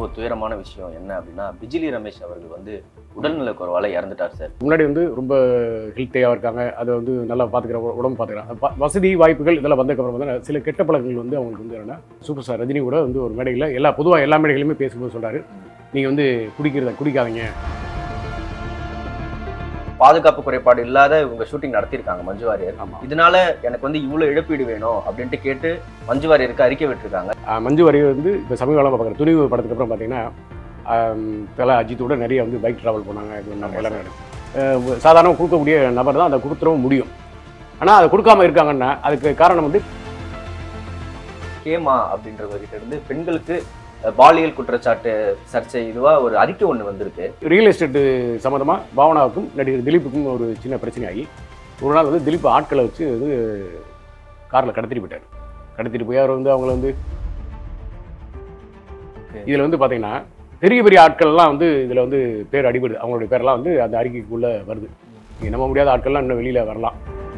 ரொம்ப துயரமான விஷயம் என்ன அப்படின்னா பிஜிலி ரமேஷ் அவர்கள் வந்து உடல்நல குறைவால இறந்துட்டார் சார் முன்னாடி வந்து ரொம்ப ஹெல்த்தியாக இருக்காங்க அதை வந்து நல்லா பார்த்துக்கிற உடம்பு பார்த்துக்கிறாங்க ப- வசதி வாய்ப்புகள் இதெல்லாம் வந்ததுக்கப்புறம் வந்து சில கெட்ட பழக்கங்கள் வந்து அவங்களுக்கு வந்து என்னன்னா சூப்பர் ஸ்டார் ரஜினி கூட வந்து ஒரு மேடையில் எல்லா பொதுவாக எல்லா மேடைகளுமே பேசும்போது சொல்றாரு நீங்கள் வந்து குடிக்கிறத குடிக்காதீங்க பாதுகாப்பு குறைபாடு இல்லாத இவங்க ஷூட்டிங் நடத்தியிருக்காங்க மஞ்சு வாரியர் ஆமாம் இதனால எனக்கு வந்து இவ்வளவு இழப்பீடு வேணும் அப்படின்ட்டு கேட்டு மஞ்சு வாரியருக்கு அறிக்கை விட்டுருக்காங்க மஞ்சு வாரியர் வந்து இப்போ சமீப காலமாக பார்க்குற துணிவு படத்துக்கு அப்புறம் பார்த்தீங்கன்னா ஆம், தல அஜித்தோட நிறைய வந்து பைக் ட்ராவல் போனாங்க இது பண்ணாங்க எல்லாமே நடக்கும் சாதாரண கொடுக்கக்கூடிய நபர் தான் அதை கொடுத்துடவும் முடியும் ஆனால் அதை கொடுக்காம இருக்காங்கன்னா அதுக்கு காரணம் வந்து கேமா அப்படின்றவர்கிட்ட இருந்து பெண்களுக்கு அஹ், பாலியல் குற்றச்சாட்டு சர்ச்சை இதுவா ஒரு அறிக்கை ஒண்ணு வந்திருக்கு ரியல் எஸ்டேட் சம்மந்தமாக பாவனாவுக்கும் நடிகர் திலீப்புக்கும் ஒரு சின்ன பிரச்சனையாகி ஒரு நாள் வந்து திலீப் ஆட்களை வச்சு வந்து காரில் கடத்திட்டு போயிட்டார் கடத்திட்டு போய் அவர் வந்து அவங்கள வந்து Okay. இதில் வந்து பார்த்தீங்கன்னா பெரிய பெரிய ஆட்கள்லாம் வந்து இதில் வந்து பேர் அடிபடுது அவங்களுடைய பேரெல்லாம் வந்து அந்த அறிக்கைக்குள்ளே வருது நீங்கள் நம்ப முடியாத ஆட்கள்லாம் இன்னும் வெளியில் வரலாம்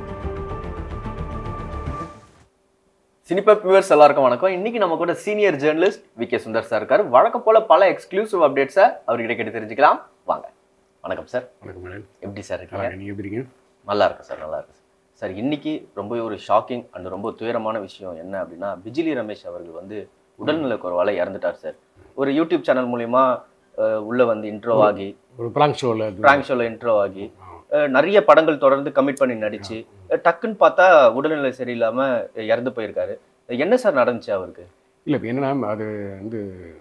சினிபப் வியூவர்ஸ் எல்லாருக்கும் வணக்கம் இன்னைக்கு நம்ம கூட senior journalist V K Sundar sir இருக்காரு வழக்கம் போல பல எக்ஸ்க்ளூசிவ் அப்டேட்ஸை அவர்கிட்ட கேட்டு தெரிஞ்சுக்கலாம் வாங்க வணக்கம் சார் வணக்கம் மேடம் எப்படி சார் இருக்கீங்க நல்லா நீங்கள் எப்படி இருக்கீங்க நல்லா இருக்கு சார் நல்லா இருக்கு சார் சார் இன்னைக்கு ரொம்பவே ஒரு ஷாக்கிங் அண்ட் ரொம்ப துயரமான விஷயம் என்ன அப்படின்னா பிஜிலி ரமேஷ் அவர்கள் வந்து உடல்நல குறைவால இறந்துட்டார் சார் ஒரு யூடியூப் சேனல் மூலியமா அஹ், உள்ள வந்து இன்ட்ரோ ஆகி ஒரு பிராங்க் ஷோவில் பிராங்க் ஷோல இன்ட்ரோ ஆகி அஹ், நிறைய படங்கள் தொடர்ந்து கமிட் பண்ணி நடிச்சு அஹ், டக்குன்னு பார்த்தா உடல்நிலை சரியில்லாம அஹ், இறந்து போயிருக்காரு என்ன சார் நடந்துச்சு அவருக்கு இல்லை இப்போ என்னன்னா அது வந்து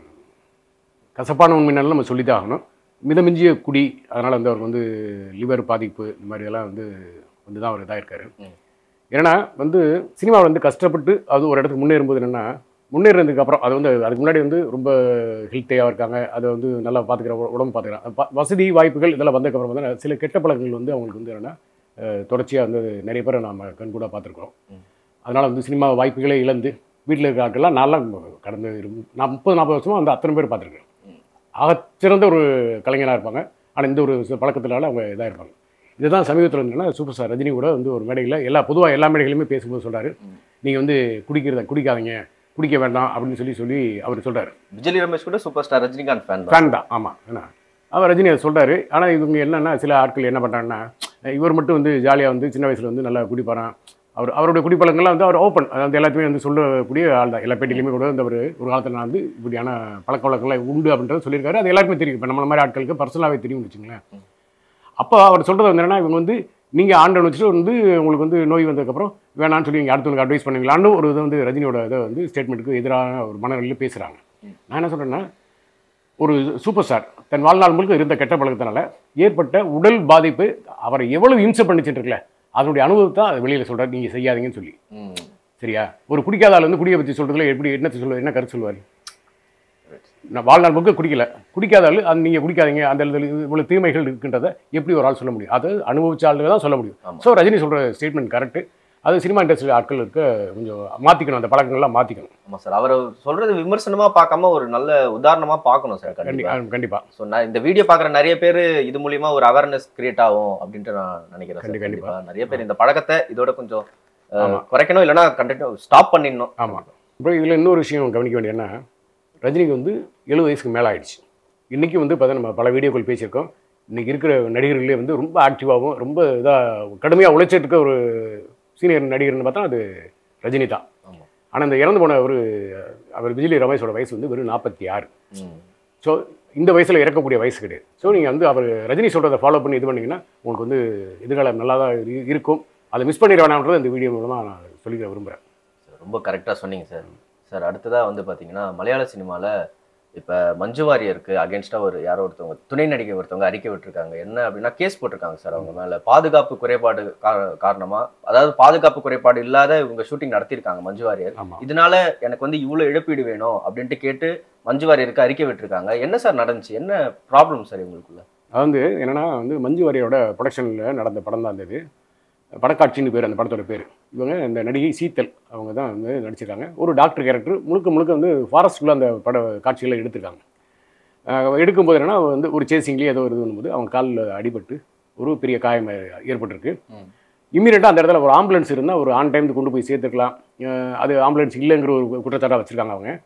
கசப்பான உண்மைனாலும் நம்ம சொல்லித்தான் ஆகணும் மிதமிஞ்சிய குடி அதனால் வந்து அவருக்கு வந்து லிவர் பாதிப்பு இந்த மாதிரி எல்லாம் வந்து வந்து தான் அவர் இதாக இருக்காரு ம். ஏன்னா வந்து சினிமாவில் வந்து கஷ்டப்பட்டு அது ஒரு இடத்துக்கு முன்னேறும்போது என்னென்னா முன்னேறதுக்கு அப்புறம் அது வந்து அதுக்கு முன்னாடி வந்து ரொம்ப ஹெல்த்தியாக இருக்காங்க அதை வந்து நல்லா பார்த்துக்கிற உடம்பு பார்த்துக்கிறாங்க ப- வசதி வாய்ப்புகள் இதெல்லாம் வந்ததுக்கப்புறம் வந்து சில கெட்ட பழக்கங்கள் வந்து அவங்களுக்கு வந்து என்னென்னா தொடர்ச்சியாக வந்து நிறைய பேரை நாம் கண்கூடாக பார்த்துருக்கோம் ம். அதனால் வந்து சினிமா வாய்ப்புகளே இழந்து வீட்டில் இருக்க ஆட்கள்லாம் நான்லாம் கடந்த இரு- நான் முப்பது நாற்பது வருஷமாக வந்து அத்தனை பேர் பார்த்துருக்கேன் ம். ஆகச்சிறந்த ஒரு கலைஞனாக இருப்பாங்க ஆனால் இந்த ஒரு சில பழக்கத்தினால அவங்க இதாக இருப்பாங்க இதுதான் சமீபத்தில் இருந்ததுன்னா சூப்பர் ஸ்டார் ரஜினி கூட வந்து ஒரு மேடையில் எல்லா பொதுவாக எல்லா மேடைகளுமே பேசும்போது சொல்கிறாரு ம். நீங்கள் வந்து குடிக்கிறத குடிக்காதீங்க குடிக்க வேண்டாம் அப்படின்னு சொல்லி சொல்லி அவர் சொல்கிறாரு விஜய் ரமேஷ் கூட சூப்பர் ஸ்டார் ரஜினிகாந்த் ஃபேன் தான் ஃபேன் தான் ஆமாம் என்ன அவர் ரஜினி அதை சொல்கிறாரு ஆனால் இவங்க என்னென்னா சில ஆட்கள் என்ன பண்ணுறாங்கன்னா இவர் மட்டும் வந்து ஜாலியாக வந்து சின்ன வயசில் வந்து நல்லா குடிப்பாரான் அவர் அவருடைய குடிப்பழக்கங்கள்லாம் வந்து அவர் ஓப்பன் அதாவது எல்லாத்தையுமே வந்து சொல்லக்கூடிய ஆள் தான் எல்லா பேட்டிலையுமே கூட வந்து அவர் ஒரு காலத்தில் நான் வந்து இப்படியான பழக்க வழக்கங்கள்லாம் உண்டு அப்படின்றத சொல்லியிருக்காரு அது எல்லாருக்குமே தெரியும் இப்போ நம்மள மாதிரி ஆட்களுக்கு பர்சனலாகவே தெரியும்னு வச்சுங்களேன் அப்போ அவர் சொல்கிறது வந்து என்னன்னா இவங்க வந்து நீங்கள் ஆண்டவன் வச்சுட்டு வந்து உங்களுக்கு வந்து நோய் வந்ததுக்கப்புறம் வேணாம்னு சொல்லி நீங்கள் அடுத்தவங்களுக்கு அட்வைஸ் பண்ணுவீங்களான்னு ஒரு இது வந்து ரஜினியோட இதை வந்து ஸ்டேட்மெண்ட்டுக்கு எதிரான ஒரு மனநிலையில் பேசுகிறாங்க நான் என்ன சொல்கிறேன்னா ஒரு சூப்பர் ஸ்டார் தன் வாழ்நாள் முழுக்க இருந்த கெட்ட பழக்கத்தினால ஏற்பட்ட உடல் பாதிப்பு அவரை எவ்வளவு இம்சை பண்ணிச்சுட்டு இருக்குல்ல அதனுடைய அனுபவத்தை அதை வெளியில் சொல்கிறார் நீங்கள் செய்யாதீங்கன்னு சொல்லி ம். சரியா ஒரு குடிக்காத ஆள் வந்து குடியை பற்றி சொல்கிறதுல எப்படி என்னத்தை சொல்லுவார் என்ன கருத்து சொல்லுவார் நான் வாழ்நாள் முழுக்க குடிக்கல குடிக்காத ஆள் அது நீங்கள் குடிக்காதீங்க அந்த இடத்துல இது இவ்வளோ தீமைகள் இருக்கின்றதை எப்படி ஒரு ஆள் சொல்ல முடியும் அது அனுபவிச்ச ஆளுங்க தான் சொல்ல முடியும் ஆமா. ஸோ ரஜினி சொல்கிற ஸ்டேட்மெண்ட் கரெக்டு அது சினிமா இண்டஸ்ட்ரியில் ஆட்கள் இருக்க கொஞ்சம் மாற்றிக்கணும் அந்த பழக்கங்கள்லாம் மாற்றிக்கணும் ஆமா சார் அவர் சொல்றது விமர்சனமா பார்க்காம ஒரு நல்ல உதாரணமா பார்க்கணும் சார் கண்டிப்பா கண்டிப்பாக கண்டிப்பாக ஸோ நான் இந்த வீடியோ பார்க்குற நிறைய பேர் இது மூலியமா ஒரு அவேர்னஸ் கிரியேட் ஆகும் அப்படின்ட்டு நான் நினைக்கிறேன் சார் கண்டி- கண்டிப்பா நிறைய பேர் இந்த பழக்கத்தை இதோட கொஞ்சம் அஹ், ஆமா. குறைக்கணும் இல்லைன்னா கண்டிப்பாக ஸ்டாப் பண்ணிடணும் ஆமாம் அப்புறம் இதில் இன்னொரு விஷயம் கவனிக்க வேண்டிய என்ன ரஜினிக்கு வந்து எழுபது வயசுக்கு மேலே ஆயிடுச்சு இன்றைக்கி வந்து பார்த்தா நம்ம பல வீடியோக்கள் பேசியிருக்கோம் இன்றைக்கி இருக்கிற நடிகர்களே வந்து ரொம்ப ஆக்டிவாகவும் ரொம்ப இதாக கடுமையாக உழைச்சிட்டு இருக்க ஒரு சீனியர் நடிகர்னு பார்த்தா அது ரஜினி தான் ஆமா. ஆனால் இந்த இறந்து போன ஒரு அவர் விஜய் ரமேஷோட வயசு வந்து வெறும் நாற்பத்தி ஆறு ம். ஸோ இந்த வயசில் இறக்கக்கூடிய வயசு கிடையாது ஸோ நீங்கள் வந்து அவர் ரஜினி சொல்கிறத ஃபாலோ பண்ணி இது பண்ணீங்கன்னா உங்களுக்கு வந்து எதிர்காலம் நல்லா தான் இரு- இருக்கும் அதை மிஸ் பண்ணிட வேணாம்ன்றதை இந்த வீடியோ மூலமாக நான் சொல்லிக்க விரும்புகிறேன் சார், ரொம்ப கரெக்டாக சொன்னீங்க சார் சார் அடுத்ததாக வந்து பார்த்தீங்கன்னா மலையாள சினிமாவில் இப்போ மஞ்சு வாரியருக்கு அகேன்ஸ்டாக ஒரு யாரோ ஒருத்தவங்க துணை நடிகை ஒருத்தவங்க அறிக்கை விட்டுருக்காங்க என்ன அப்படின்னா கேஸ் போட்டிருக்காங்க சார் அவங்க மேலே பாதுகாப்பு குறைபாடு கா- காரணமா அதாவது பாதுகாப்பு குறைபாடு இல்லாத இவங்க ஷூட்டிங் நடத்தியிருக்காங்க மஞ்சு வாரியர் ஆமாம் இதனால எனக்கு வந்து இவ்வளோ இழப்பீடு வேணும் அப்படின்ட்டு கேட்டு மஞ்சு வாரியருக்கு அறிக்கை விட்டுருக்காங்க என்ன சார் நடந்துச்சு என்ன ப்ராப்ளம் சார் இவங்களுக்குள்ள அது வந்து என்னன்னா வந்து மஞ்சு வாரியோட ப்ரொடக்ஷனில் நடந்த படம் தான் இது படக்காட்சின்னு பேர் அந்த படத்தோட பேர் இவங்க இந்த நடிகை சீத்தல் அவங்க தான் வந்து நடிச்சிருக்காங்க ஒரு டாக்டர் கேரக்டர் முழுக்க முழுக்க வந்து ஃபாரஸ்ட்குள்ளே அந்த பட காட்சிகளை எடுத்திருக்காங்க அஹ் எடுக்கும்போது என்னன்னா வந்து ஒரு சேசிங்லேயே ஏதோ ஒரு இது பண்ணும்போது அவங்க காலில் அடிபட்டு ஒரு பெரிய காயம் ஏற்பட்டிருக்கு ம். இம்மீடியட்டாக அந்த இடத்துல ஒரு ஆம்புலன்ஸ் இருந்தால் ஒரு ஆன் டைம் கொண்டு போய் சேர்த்துக்கலாம் அஹ் அது ஆம்புலன்ஸ் இல்லைங்கிற ஒரு குற்றச்சாட்டாக வச்சுருக்காங்க அவங்க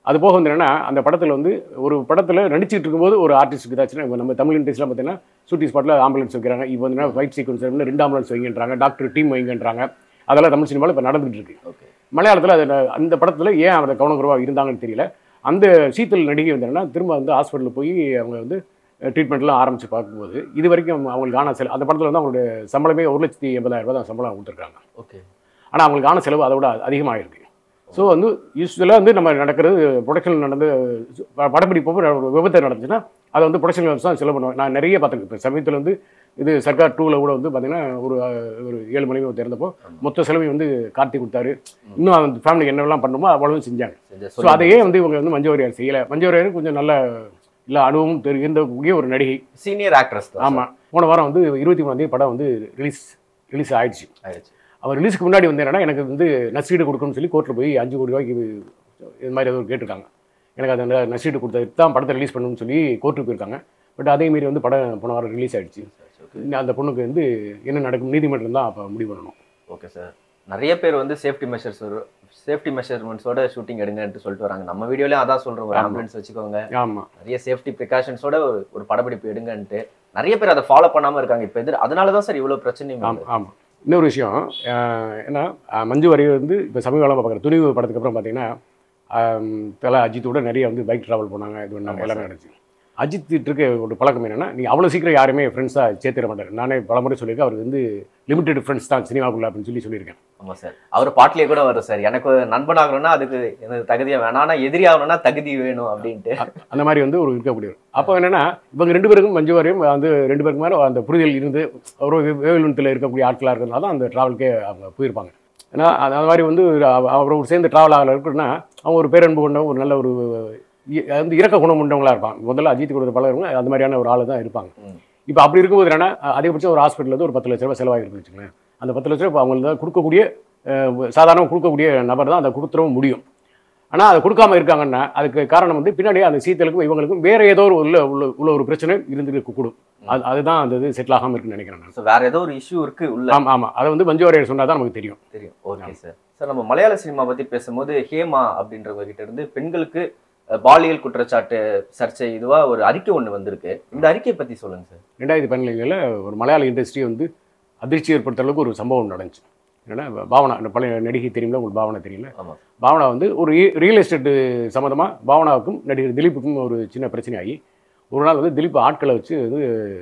அது போக வந்து என்னன்னா அந்த படத்தில் வந்து ஒரு படத்தில் நடிச்சிட்டு இருக்கும்போது ஒரு ஆர்டிஸ்ட்டுக்கு ஏதாச்சுன்னா இப்போ நம்ம தமிழ் இண்டஸ்ட்ரியில் பார்த்தீங்கன்னா ஷூட்டிங் ஸ்பாட்டில் ஆம்புலன்ஸ் வைக்கிறாங்க இப்போ வந்து ஃபைட் சீக்வன்ஸ் ரெண்டு ஆம்புலன்ஸ் வைங்கன்றாங்க டாக்டர் டீம் வைங்கன்றாங்க அதெல்லாம் தமிழ் சினிமாவில் இப்போ நடந்துகிட்டு இருக்கு ஓகே மலையாளத்தில் அது ந- அந்த படத்தில் ஏன் அவரை கவனக்குறவாக இருந்தாங்கன்னு தெரியல அந்த சீத்தல் நடிகை வந்து என்னன்னா திரும்ப வந்து ஹாஸ்பிட்டலில் போய் அவங்க வந்து ட்ரீட்மெண்ட்லாம் ஆரம்பித்து பார்க்கும்போது இது வரைக்கும் அவங்களுக்கு ஆன செலவு அந்த படத்தில் வந்து அவங்களுடைய சம்பளமே ஒரு லட்சத்தி எண்பதாயிரம் ரூபாய் தான் சம்பளம் கொடுத்துருக்காங்க ஓகே ஆனால் அவங்களுக்கு ஆன செலவு அதை விட அதிகமாக இருக்கு ஸோ வந்து யூஸ்வலாக வந்து நம்ம நடக்கிறது ப்ரொடக்ஷன் நடந்து ப- படப்பிடிப்போ ஒரு விபத்து நடந்துச்சுன்னா அதை வந்து ப்ரொடக்ஷன் தான் செலவு பண்ணுவாங்க நான் நிறைய பார்த்துருக்கேன் இப்போ சமயத்தில் வந்து இது சர்க்கார் டூவில் கூட வந்து பார்த்தீங்கன்னா ஒரு அஹ், ஒரு ஏழு மணி திறந்தப்போ மொத்த செலவையும் வந்து கார்த்தி கொடுத்தாரு இன்னும் அந்த ஃபேமிலிக்கு என்னெல்லாம் பண்ணணுமோ அவ்வளவும் செஞ்சாங்க செஞ்ச ஸோ அதையே வந்து இவங்க வந்து மஞ்சு வாரியார் செய்யலை மஞ்சு வாரியார் கொஞ்சம் நல்ல எல்லா அனுபவமும் தெரிந்தக்கூடிய ஒரு நடிகை சீனியர் ஆக்ட்ரஸ் தான் ஆமாம் போன வாரம் வந்து இருபத்தி மூணாந்தேதி படம் வந்து ரிலீஸ் ரிலீஸ் ஆயிடுச்சு ஆயிடுச்சு அவர் ரிலீஸ்க்கு முன்னாடி வந்து என்னன்னா எனக்கு வந்து நஷ்டீடு கொடுக்கணும்னு சொல்லி கோர்ட்டில் போய் அஞ்சு கோடி ரூபாய்க்கு இது இது மாதிரி ஏதோ கேட்டிருக்காங்க எனக்கு அந்த நஷ்டீடு கொடுத்தது தான் படத்தை ரிலீஸ் பண்ணணும்னு சொல்லி கோர்ட்டுக்கு போயிருக்காங்க பட் அதே மீறி வந்து படம் போன வாரம் ரிலீஸ் ஆயிடுச்சு இன்னும் அந்த பொண்ணுக்கு வந்து என்ன நடக்கும் நீதிமன்றம் தான் அப்போ முடிவு பண்ணணும் ஓகே சார் நிறைய பேர் வந்து சேஃப்டி மெஷர்ஸ் சேஃப்டி மெஷர்மெண்ட்ஸோட ஷூட்டிங் எடுங்கன்ட்டு சொல்லிட்டு வராங்க நம்ம வீடியோலயும் அதான் சொல்றோம் ஒரு ஆமா. ஆம்புலன்ஸ் வச்சுக்கோங்க ஆமாம் நிறைய சேஃப்டி ப்ரிகாஷன்ஸோட ஒரு ஒரு படப்பிடிப்பு எடுங்கன்ட்டு நிறைய பேர் அதை ஃபாலோ பண்ணாம இருக்காங்க இப்போ எதிர் அதனால தான் சார் இவ்வளவு பிரச்சனையும் ஆமாம் ஆமாம் இன்னொரு விஷயம் ஆஹ், ஏன்னா ஆஹ், மஞ்சு வாரியர் வந்து இப்போ சமீப காலமாக பார்க்குற துணிவு படத்துக்கு அப்புறம் பார்த்தீங்கன்னா ஆம், தலை அஜித்தோட நிறைய வந்து பைக் ட்ராவல் போனாங்க இது பண்ணாங்க ஆமா எல்லாமே நடந்துச்சு அஜித் இருக்க ஒரு பழக்கம் என்னன்னா நீ அவ்வளோ சீக்கிரம் யாருமே ஃப்ரெண்ட்ஸாக சேர்த்துட மாட்டார் நானே பல முறை சொல்லியிருக்கேன் அவர் வந்து லிமிடெட் ஃப்ரெண்ட்ஸ் தான் சினிமாக்குள்ள அப்படின்னு சொல்லி சொல்லியிருக்கேன் ஆமா சார் அவர் பாட்டிலேயே கூட வரும் சார் எனக்கு நண்பன் ஆகணும்னா அதுக்கு எனக்கு தகுதியா வேணாம் ஆனா எதிரி ஆகணும்னா தகுதி வேணும் அப்படின்ட்டு அந்த மாதிரி வந்து ஒரு இருக்கக்கூடியவர் அப்போ என்னன்னா இவங்க ரெண்டு பேருக்கும் மஞ்சு வாரியம் வந்து ரெண்டு பேருக்கு மேலே அந்த புரிதல் இருந்து ஒரு வேவலூனத்தில் இருக்கக்கூடிய ஆட்களாக இருக்கிறதுனால தான் அந்த ட்ராவலுக்கே அவங்க போயிருப்பாங்க ஏன்னா அது அந்த மாதிரி வந்து அவ- அவரோட சேர்ந்து ட்ராவல் ஆகல இருக்குன்னா அவங்க ஒரு பேரன்பு கொண்ட ஒரு நல்ல ஒரு இ- வந்து இறக்க குணம் கொண்டவங்களா இருப்பாங்க முதல்ல அஜித் கொடுத்த பழகிறவங்க அந்த மாதிரியான ஒரு ஆள் தான் இருப்பாங்க ம். இப்போ அப்படி இருக்கும்போது என்னன்னா அதிகபட்சம் ஒரு ஹாஸ்பிட்டல் வந்து ஒரு பத்து லட்ச ரூபாய் செலவாகிருக்கு வச்சுங்களேன் அந்த பத்து லட்ச ரூபாய் இப்போ அவங்களுக்கு தான் கொடுக்கக்கூடிய அஹ், சாதாரண கொடுக்கக்கூடிய நபர் தான் அதை கொடுத்துடவும் முடியும் ஆனால் அதை கொடுக்காம இருக்காங்கன்னா அதுக்கு காரணம் வந்து பின்னாடி அந்த சீத்தலுக்கும் இவங்களுக்கும் வேற ஏதோ ஒரு உள்ள உள்ள உள்ள ஒரு பிரச்சனை இருந்துட்டு கூடும் அது அதுதான் அந்த இது செட்டில் ஆகாமல் இருக்குன்னு நினைக்கிறேன் நான் So வேற ஏதோ ஒரு இஷ்யூ இருக்கு உள்ள ஆமாம் ஆமாம் அதை வந்து மஞ்சு வாரியர் சொன்னால் தான் நமக்கு தெரியும் தெரியும் ஓகே சார் சார் நம்ம மலையாள சினிமா பத்தி பேசும்போது ஹேமா அப்படின்றவங்க கிட்ட இருந்து பெண்களுக்கு அஹ், பாலியல் குற்றச்சாட்டு சர்ச்சை இதுவா ஒரு அறிக்கை ஒண்ணு வந்திருக்கு இந்த அறிக்கையை பத்தி சொல்லுங்க சார் ரெண்டாயிரத்தி பதினேழில் ஒரு மலையாள இண்டஸ்ட்ரி வந்து அதிர்ச்சி ஏற்படுத்துற அளவுக்கு ஒரு சம்பவம் நடந்துச்சு என்னன்னா பாவனா அந்த பழைய நடிகை தெரியுங்களா உங்களுக்கு பாவனா தெரியல ஆமா பாவனா வந்து ஒரு ரியல் எஸ்டேட் சம்மந்தமாக பாவனாவுக்கும் நடிகர் திலீப்புக்கும் ஒரு சின்ன பிரச்சனை ஆகி ஒரு நாள் வந்து திலீப் ஆட்களை வச்சு வந்து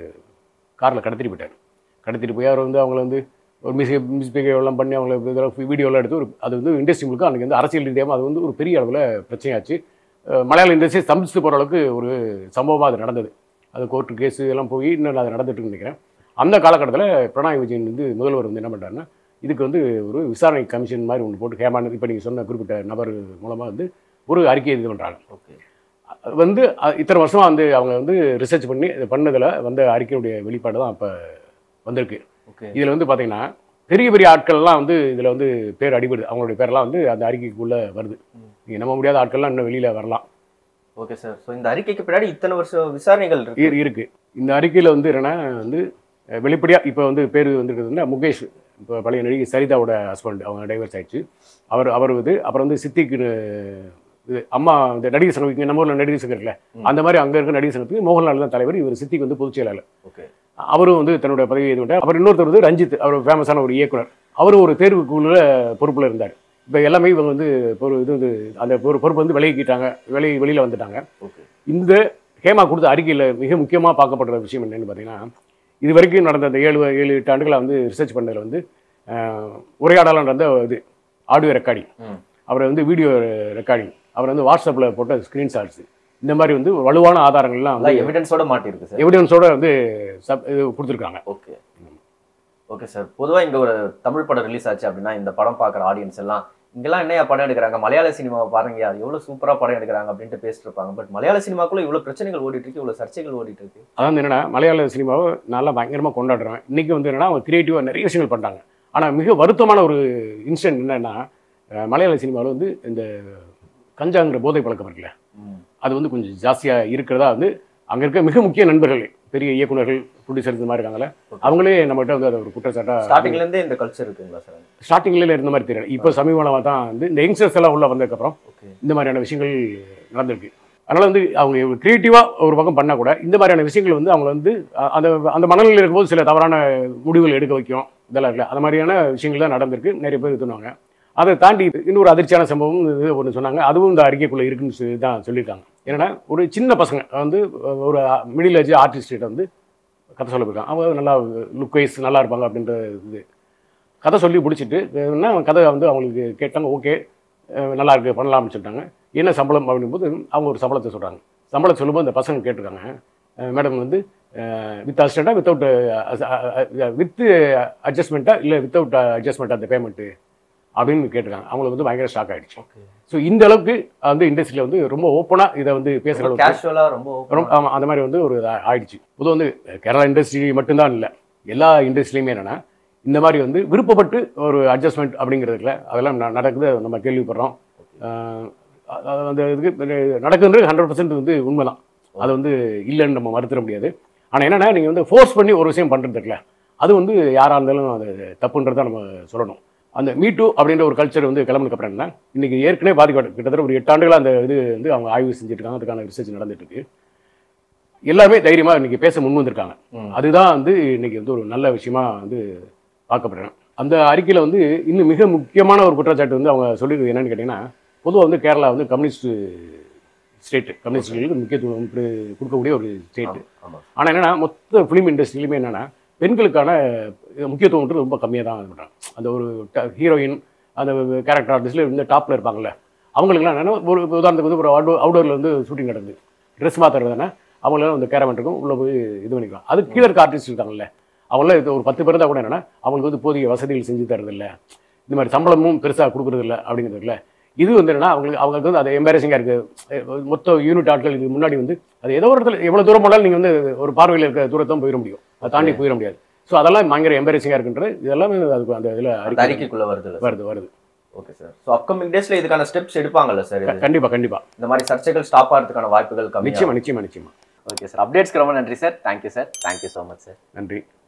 காரில் கடத்திட்டு போயிட்டார் கடத்திட்டு போய் அவர் வந்து அவங்கள வந்து ஒரு மிஸ் மிஸ்பிஹேவ் எல்லாம் பண்ணி அவங்கள இதெல்லாம் வீடியோலாம் எடுத்து ஒரு அது வந்து இண்டஸ்ட்ரி முழுக்க அன்றைக்கி வந்து அரசியல் ரீதியாக அது வந்து ஒரு பெரிய அளவில் பிரச்சனையாச்சு அஹ் மலையாள இண்டஸ்ட்ரி ஸ்தம்பிச்சு போகிற அளவுக்கு ஒரு சம்பவமாக அது நடந்தது அது கோர்ட்டு கேஸு எல்லாம் போய் இன்னும் அது நடந்துட்டு இருக்குன்னு நினைக்கிறேன் அந்த காலகட்டத்தில் பிரணாய் விஜயன் வந்து முதல்வர் வந்து என்ன பண்ணுறாருன்னா இதுக்கு வந்து ஒரு விசாரணை கமிஷன் மாதிரி ஒன்று போட்டு ஹேமான் இப்போ நீங்கள் சொன்ன குறிப்பிட்ட நபர் மூலமாக வந்து ஒரு அறிக்கையை இது பண்ணுறாங்க ஓகே வந்து அ- இத்தனை வருஷமாக வந்து அவங்க வந்து ரிசர்ச் பண்ணி இது பண்ணதில் வந்த அறிக்கையுடைய வெளிப்பாடு தான் இப்போ வந்திருக்கு ஓகே இதில் வந்து பார்த்தீங்கன்னா பெரிய பெரிய ஆட்கள்லாம் வந்து இதில் வந்து பேர் அடிபடுது அவங்களுடைய பேர்லாம் வந்து அந்த அறிக்கைக்குள்ளே வருது ம். நீங்கள் நம்ப முடியாத ஆட்கள்லாம் இன்னும் வெளியில் வரலாம் ஓகே சார் ஸோ இந்த அறிக்கைக்கு பின்னாடி இத்தனை வருஷம் விசாரணைகள் இருக்கு இரு- இருக்கு இந்த அறிக்கையில் வந்து என்னன்னா வந்து வெளிப்படையாக இப்போ வந்து பேர் வந்துருக்குதுன்னா முகேஷ் இப்போ பழைய நடிகை சரிதாவோட ஹஸ்பண்ட் அவங்க டைவர்ஸ் ஆயிடுச்சு அவர் அவர் வந்து அப்புறம் வந்து சித்திக்கு இது அம்மா இந்த நடிகர் சங்கம் இங்கே நம்ம ஊரில் நடிகர் சங்கம் இருக்குல்ல ம். அந்த மாதிரி அங்கே இருக்க நடிகர் சங்கத்துக்கு மோகன்லால் தான் தலைவர் இவர் சித்திக்கு வந்து பொதுச் செயலாளர் ஓகே அவரும் வந்து தன்னுடைய பதவியை இது பண்ணிட்டார் அப்புறம் இன்னொருத்தர் வந்து ரஞ்சித் அவர் ஃபேமஸான ஒரு இயக்குனர் அவரும் ஒரு தேர்வுக்குள்ள பொறுப்பில் இருந்தார் இப்போ எல்லாமே இவங்க வந்து பொறு இது வந்து அந்த பொறு பொறுப்பு வந்து விலகிக்கிட்டாங்க வெளி வெளியில் வந்துட்டாங்க ஓகே இந்த ஹேமா கொடுத்த அறிக்கையில் மிக முக்கியமாக பார்க்கப்படுற விஷயம் என்னன்னு பார்த்தீங்கன்னா இது வரைக்கும் நடந்த அந்த ஏழு ஏழு எட்டு ஆண்டுகளை வந்து ரிசர்ச் பண்ணதில் வந்து ஆஹ், உரையாடலாம் நடந்த இது ஆடியோ ரெக்கார்டிங் ம் அவரை வந்து வீடியோ ரெக்கார்டிங் அவர் வந்து வாட்ஸ்அப்பில் போட்ட ஸ்க்ரீன்ஷாட்ஸ் இந்த மாதிரி வந்து வலுவான ஆதாரங்கள்லாம் வந்து அதான் எவிடன்ஸோட மாட்டிருக்கு சார் எவிடன்ஸோட வந்து சப் இது கொடுத்துருக்காங்க ஓகே ஓகே சார் பொதுவா இங்க ஒரு தமிழ் படம் ரிலீஸ் ஆச்சு அப்படின்னா இந்த படம் பார்க்குற ஆடியன்ஸ் எல்லாம் இங்கெல்லாம் என்னையா படம் எடுக்கிறாங்க மலையாள சினிமாவை பாருங்க அது எவ்வளவு சூப்பரா படம் எடுக்கிறாங்க அப்படின்ட்டு பேசிட்டு இருப்பாங்க பட் மலையாள சினிமாக்குள்ள இவ்வளவு பிரச்சனைகள் ஓடிட்டு இருக்கு இவ்வளவு சர்ச்சைகள் ஓடிட்டு இருக்கு அதாவது என்னன்னா மலையாள சினிமாவை நல்லா பயங்கரமாக கொண்டாடுறேன் இன்றைக்கி வந்து என்னன்னா அவங்க கிரியேட்டிவாக நிறைய விஷயங்கள் பண்ணுறாங்க ஆனால் மிக வருத்தமான ஒரு இன்சிடென்ட் என்னன்னா அஹ், மலையாள சினிமாவில் வந்து இந்த கஞ்சாங்கிற போதை பழக்கம் இருக்குல்ல ம். அது வந்து கொஞ்சம் ஜாஸ்தியாக இருக்கிறதா வந்து அங்கே இருக்க மிக முக்கிய நண்பர்கள் பெரிய இயக்குனர்கள் ப்ரொடியூசர் இந்த மாதிரி இருக்காங்களே அவங்களே நம்மகிட்ட வந்து அதை ஒரு குற்றச்சாட்டாக ஸ்டார்டிங்ல இருந்தே இந்த கல்ச்சர் இருக்குங்களா சார் ஸ்டார்டிங்கில் இருந்த மாதிரி தெரியல இப்போ சமீபமாக தான் வந்து இந்த யங்ஸ்டர்ஸ் எல்லாம் உள்ள வந்ததுக்கப்புறம் ஓகே இந்த மாதிரியான விஷயங்கள் நடந்திருக்கு அதனால் வந்து அவங்க க்ரியேட்டிவாக ஒரு பக்கம் பண்ணால் கூட இந்த மாதிரியான விஷயங்கள் வந்து அவங்க வந்து அ- அந்த அந்த மனநிலையில் இருக்கும்போது சில தவறான முடிவுகள் எடுக்க வைக்கும் இதெல்லாம் இல்லை அந்த மாதிரியான விஷயங்கள் தான் நடந்திருக்கு நிறைய பேர் சொன்னாங்க அதை தாண்டி இன்னொரு அதிர்ச்சியான சம்பவம் இது ஒன்று சொன்னாங்க அதுவும் இந்த அறிக்கைக்குள்ளே இருக்குன்னு சொல்லி தான் சொல்லியிருக்காங்க என்னன்னா ஒரு சின்ன பசங்க வந்து ஒரு மிடில் ஏஜ் ஆர்டிஸ்ட்டு வந்து கதை சொல்ல போயிருக்காங்க அவங்க நல்லா லுக் வைஸ் நல்லா இருப்பாங்க அப்படின்ற இது கதை சொல்லி பிடிச்சிட்டு என்ன கதை வந்து அவங்களுக்கு கேட்டாங்க ஓகே நல்லா இருக்கு பண்ணலாம்னு சொல்லிட்டாங்க என்ன சம்பளம் அப்படிங்கும்போது அவங்க ஒரு சம்பளத்தை சொல்கிறாங்க சம்பளம் சொல்லும்போது இந்த பசங்க கேட்டிருக்காங்க மேடம் வந்து வித் அசிஸ்டண்டா வித்தவுட் வித் அட்ஜஸ்ட்மெண்ட்டா இல்லை வித்தவுட் அட்ஜஸ்ட்மெண்ட் அந்த பேமெண்ட்டு அப்படின்னு கேட்டிருக்காங்க அவங்களுக்கு வந்து பயங்கர ஷாக் ஆயிடுச்சு ஓகே ஸோ இந்த அளவுக்கு வந்து இண்டஸ்ட்ரியில் வந்து ரொம்ப ஓப்பனாக இதை வந்து பேசுகிற அளவுக்கு கேஷுவலா ரொம்ப open ரொம்ப ஆமாம் அந்த மாதிரி வந்து ஒரு இதா- ஆயிடுச்சு பொதுவாக வந்து கேரளா இண்டஸ்ட்ரி மட்டும்தான் இல்லை எல்லா இண்டஸ்ட்ரியுமே என்னென்னா இந்த மாதிரி வந்து விருப்பப்பட்டு ஒரு அட்ஜஸ்ட்மெண்ட் அப்படிங்கிறதுல அதெல்லாம் ந- நடக்குது அதை நம்ம கேள்விப்படுறோம் ஆஹ் அ- அந்த இதுக்கு நடக்குன்றது ஹண்ட்ரட் பர்சன்ட் வந்து உண்மைதான் அது வந்து இல்லைன்னு நம்ம மறுத்துட முடியாது ஆனால் என்னென்னா நீங்கள் வந்து ஃபோர்ஸ் பண்ணி ஒரு விஷயம் பண்ணுறது இருக்குல்ல அது வந்து யாராக இருந்தாலும் அது தப்புன்றதை நம்ம சொல்லணும் அந்த மீ டூ அப்படின்ற ஒரு கல்ச்சர் வந்து கிளம்புனதுக்கு அப்புறம் என்ன இன்னைக்கு ஏற்கனவே பாதிக்கப்பட்ட கிட்டத்தட்ட ஒரு எட்டு ஆண்டுகளா அந்த இது வந்து அவங்க ஆய்வு செஞ்சுட்டு இருக்காங்க அதுக்கான ரிசர்ச் நடந்துட்டு இருக்கு எல்லாருமே தைரியமா இன்னைக்கு பேச முன் வந்திருக்காங்க ம். அதுதான் வந்து இன்னைக்கு வந்து ஒரு நல்ல விஷயமா வந்து பார்க்கப்படுறேன் அந்த அறிக்கையில வந்து இன்னும் மிக முக்கியமான ஒரு குற்றச்சாட்டு வந்து அவங்க சொல்லியிருக்கிறது என்னன்னு கேட்டீங்கன்னா பொதுவாக வந்து கேரளா வந்து கம்யூனிஸ்ட் ஸ்டேட் கம்யூனிஸ்டுகளுக்கு முக்கியத்துவம் கொடு- கொடுக்கக்கூடிய ஒரு ஸ்டேட் ஆமா ஆனால் என்னன்னா மொத்த ஃபிலிம் இண்டஸ்ட்ரியிலுமே என்னன்னா பெண்களுக்கான முக்கியத்துவம் ரொம்ப கம்மியாக தான் இது பண்றாங்க அந்த ஒரு ஹீரோயின் அந்த கேரக்டர் ஆர்டிஸ்ட்ல இந்த டாப்ல இருப்பாங்கல்ல அவங்களுக்குலாம் என்னன்னா ஒரு உதாரணத்துக்கு வந்து ஒரு அவுடோர் அவுடோரில் வந்து ஷூட்டிங் நடக்குது ட்ரெஸ் மாற்றுறதுனா அவங்களாம் அந்த கேரமெண்ட் இருக்கும் உள்ளே போய் இது பண்ணிக்கலாம் அது கீழே இருக்க ஆர்டிஸ்ட் இருக்காங்கல்ல அவங்களாம் இது ஒரு பத்து பேர் தான் கூட என்னன்னா அவங்களுக்கு வந்து போதிய வசதிகள் செஞ்சு தரதில்ல இந்த மாதிரி சம்பளமும் பெருசாக கொடுக்குறதில்ல அப்படிங்கிறதுல இது வந்து என்னன்னா அவங்களுக்கு அவங்களுக்கு வந்து அது எம்பாரசிங்காக இருக்குது மொத்த யூனிட் ஆட்கள் இதுக்கு முன்னாடி வந்து அது ஏதோ ஒரு இடத்துல எவ்வளோ தூரம் போனாலும் நீங்கள் வந்து ஒரு பார்வையில் இருக்க தூரத்தான் போயிட முடியும் அதை தாண்டி போயிட முடியாது ஸோ அதெல்லாம் பயங்கர எம்பாரசிங்காக இருக்குன்றது இதெல்லாமே அதுக்கு அந்த இதில் அந்த அறிக்கை அறிக்கைக்குள்ள வருது இல்ல வருது வருது ஓகே சார் ஸோ அப்கமிங் டேஸ்ல இதுக்கான ஸ்டெப்ஸ் எடுப்பாங்கல்ல சார் இது கண்டிப்பாக கண்டிப்பாக இந்த மாதிரி சர்ச்சைகள் ஸ்டாப் ஆகிறதுக்கான வாய்ப்புகள் கம்மி நிச்சயமா நிச்சயமா நிச்சயமா ஓகே சார் அப்டேட்ஸ்க்கு ரொம்ப நன்றி sir thank you sir thank you so much sir நன்றி